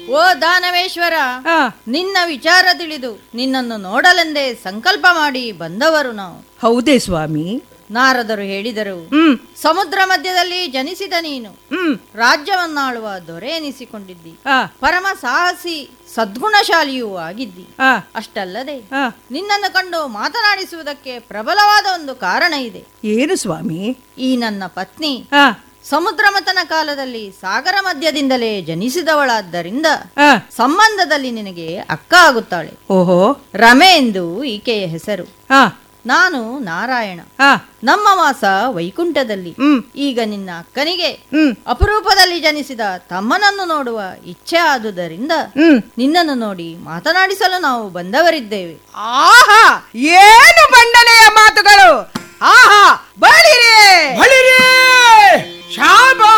ಓ ದಾನವೇಶ್ವರ ಆ, ನಿನ್ನ ವಿಚಾರ ತಿಳಿದು ನಿನ್ನನ್ನು ನೋಡಲೆಂದೇ ಸಂಕಲ್ಪ ಮಾಡಿ ಬಂದವರು ನಾವು ಹೌದೇ ಸ್ವಾಮಿ ನಾರದರು ಹೇಳಿದರು ಹ್ಮ್ ಸಮುದ್ರ ಮಧ್ಯದಲ್ಲಿ ಜನಿಸಿದ ನೀನು ಹ್ಮ್ ರಾಜ್ಯವನ್ನಾಳುವ ದೊರೆ ಎನಿಸಿಕೊಂಡಿದ್ದಿ ಆ, ಪರಮ ಸಾಹಸಿ ಸದ್ಗುಣಶಾಲಿಯೂ ಆಗಿದ್ದಿ ಆ, ಅಷ್ಟಲ್ಲದೆ ಆ. ನಿನ್ನನ್ನು ಕಂಡು ಮಾತನಾಡಿಸುವುದಕ್ಕೆ ಪ್ರಬಲವಾದ ಒಂದು ಕಾರಣ ಇದೆ ಏನು ಸ್ವಾಮಿ ಈ ನನ್ನ ಪತ್ನಿ ಆ, ಸಮುದ್ರಮಥನ ಕಾಲದಲ್ಲಿ ಸಾಗರ ಮಧ್ಯದಿಂದಲೇ ಜನಿಸಿದವಳಾದ್ದರಿಂದ ಆ, ಸಂಬಂಧದಲ್ಲಿ ನಿನಗೆ ಅಕ್ಕ ಆಗುತ್ತಾಳೆ ಓಹೋ ರಮೆ ಎಂದು ಈಕೆಯ ಹೆಸರು ಆ, ನಾನು ನಾರಾಯಣ ಆ, ನಮ್ಮ ವಾಸ ವೈಕುಂಠದಲ್ಲಿ ಹ್ಮ್ ಈಗ ನಿನ್ನ ಅಕ್ಕನಿಗೆ ಹ್ಮ್ ಅಪರೂಪದಲ್ಲಿ ಜನಿಸಿದ ತಮ್ಮನನ್ನು ನೋಡುವ ಇಚ್ಛೆ ಆದುದರಿಂದ ಹ್ಮ್ ನಿನ್ನನ್ನು ನೋಡಿ ಮಾತನಾಡಿಸಲು ನಾವು ಬಂದವರಿದ್ದೇವೆ ಆಹಾ ಏನು ಬಂಡನೆಯ ಮಾತುಗಳು ಆಹಾ ಬಳಿರಿ ಬಳಿರಿ ಶಾಬಾ